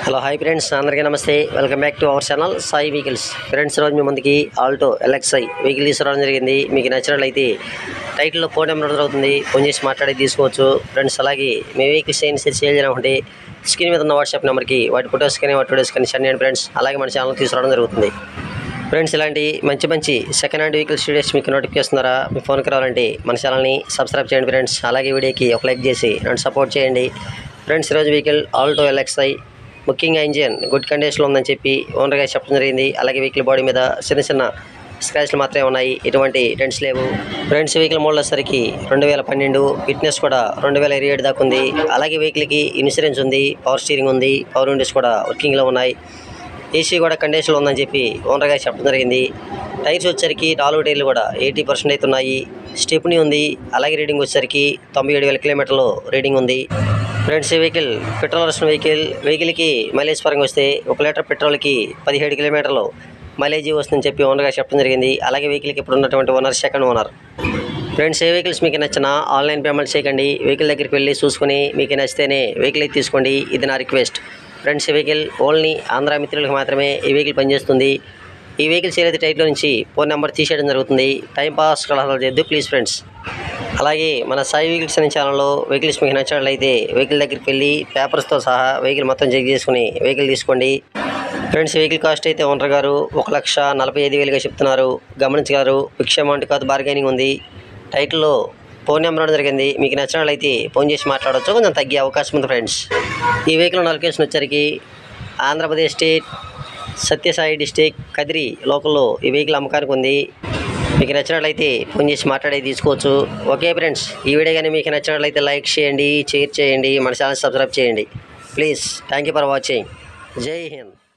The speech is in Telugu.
హలో హాయ్ ఫ్రెండ్స్ అందరికీ నమస్తే welcome back to our channel Sai vehicles friends రోజు మీ ముందుకి ఆల్టో ఎల్ఎక్స్ఐ వెహికల్ తీసుకురావడం జరిగింది మీకు నచ్చినట్లయితే టైటిల్లో ఫోన్ నెంబర్ అవుతుంది ఫోన్ చేసి మాట్లాడి తీసుకోవచ్చు ఫ్రెండ్స్ అలాగే మీ వెహికల్స్ ఏం సేల్ చేయాలనుకుంటే స్క్రీన్ మీద ఉన్న వాట్సాప్ నెంబర్కి వాటి ఫొటోస్ కానీ వాటి వీడియోస్ కానీ సెండ్ చేయండి ఫ్రెండ్స్ అలాగే మన ఛానల్ తీసుకురావడం జరుగుతుంది ఫ్రెండ్స్ ఇలాంటి మంచి మంచి సెకండ్ హ్యాండ్ వెహికల్స్ వీడియోస్ మీకు నోటిఫికేషన్ ద్వారా మీ ఫోన్కి రావాలంటే మన ఛానల్ని సబ్స్క్రైబ్ చేయండి ఫ్రెండ్స్ అలాగే వీడియోకి ఒక లైక్ చేసి నన్ను సపోర్ట్ చేయండి ఫ్రెండ్స్ ఈరోజు వెహికల్ ఆల్టో ఎల్ఎక్స్ఐ ముఖ్యంగా ఇంజిన్ గుడ్ కండిషన్లో ఉందని చెప్పి ఓనర్గా చెప్పడం జరిగింది అలాగే వెహికల్ బాడీ మీద చిన్న చిన్న స్క్రాచ్లు మాత్రమే ఉన్నాయి ఎటువంటి డెంట్స్ లేవు ఫ్రెండ్స్ వెహికల్ మోడల్ వచ్చేసరికి రెండు వేల పన్నెండు ఫిట్నెస్ కూడా రెండు వేల ఇరవై ఏడు దాకా ఉంది అలాగే వెహికల్కి ఇన్సూరెన్స్ ఉంది పవర్ స్టీరింగ్ ఉంది పవర్ విండోస్ కూడా వర్కింగ్లో ఉన్నాయి ఏసీ కూడా కండిషన్లో ఉందని చెప్పి ఓనర్గా చెప్పడం జరిగింది టైర్స్ వచ్చేసరికి నాలుగు టైర్లు కూడా ఎయిటీ పర్సెంట్ అయితే ఉన్నాయి స్టెప్నీ ఉంది అలాగే రీడింగ్ వచ్చేసరికి తొంభై ఏడు వేల కిలోమీటర్లు రీడింగ్ ఉంది ఫ్రెండ్స్ ఈ వెహికల్ పెట్రోల్ వస్తున్న వెహికల్ వెహికల్కి మైలేజ్ పరంగా వస్తే ఒక లీటర్ పెట్రోల్కి పదిహేడు కిలోమీటర్లు మైలేజ్ వస్తుందని చెప్పి ఓనర్గా చెప్పడం జరిగింది అలాగే వెహికల్కి ఇప్పుడు ఉన్నటువంటి ఓనర్ సెకండ్ ఓనర్ ఫ్రెండ్స్ ఏ వెహికల్స్ మీకు నచ్చిన ఆన్లైన్ పేమెంట్ చేయకండి వెహికల్ దగ్గరికి వెళ్ళి చూసుకుని మీకు నచ్చితేనే వెహికల్ అయితే తీసుకోండి ఇది నా రిక్వెస్ట్ ఫ్రెండ్స్ ఈ వెహికల్ ఓన్లీ ఆంధ్ర మిత్రులకు మాత్రమే ఈ వెహికల్ పనిచేస్తుంది ఈ వెహికల్స్ ఏదైతే టైట్లో నుంచి ఫోన్ నెంబర్ తీసేయడం జరుగుతుంది టైం పాస్ కలహాలు చేయొద్దు ప్లీజ్ ఫ్రెండ్స్ అలాగే మన సాయి వెహికల్స్ అనే ఛానల్లో వెహికల్స్ మీకు నచ్చినట్లయితే వెహికల్ దగ్గరికి వెళ్ళి పేపర్స్తో సహా వెహికల్ మొత్తం చెక్ చేసుకుని వెహికల్ తీసుకోండి ఫ్రెండ్స్ వెహికల్ కాస్ట్ అయితే ఓనర్ గారు ఒక లక్ష నలభై ఐదు వేలుగా చెప్తున్నారు గమనించగారు ఫిక్స్ అమౌంట్ కాదు బార్గెనింగ్ ఉంది టైటిల్లో ఫోన్ నెంబర్ ఇవ్వడం జరిగింది మీకు నచ్చినట్లయితే ఫోన్ చేసి మాట్లాడవచ్చు కొంచెం తగ్గే అవకాశం ఉంది ఫ్రెండ్స్ ఈ వెహికల్ ఉన్న లొకేషన్ వచ్చరికి ఆంధ్రప్రదేశ్ స్టేట్ సత్యసాయి డిస్టిక్ కదిరి లోకల్లో ఈ వెహికల్ అమ్మకానికి ఉంది మీకు నచ్చినట్లయితే ఫోన్ చేసి మాట్లాడి తీసుకోవచ్చు ఓకే ఫ్రెండ్స్ ఈ వీడియో కానీ మీకు నచ్చినట్లయితే లైక్ చేయండి షేర్ చేయండి మన ఛానల్ సబ్స్క్రైబ్ చేయండి please thank you for watching Jai Hind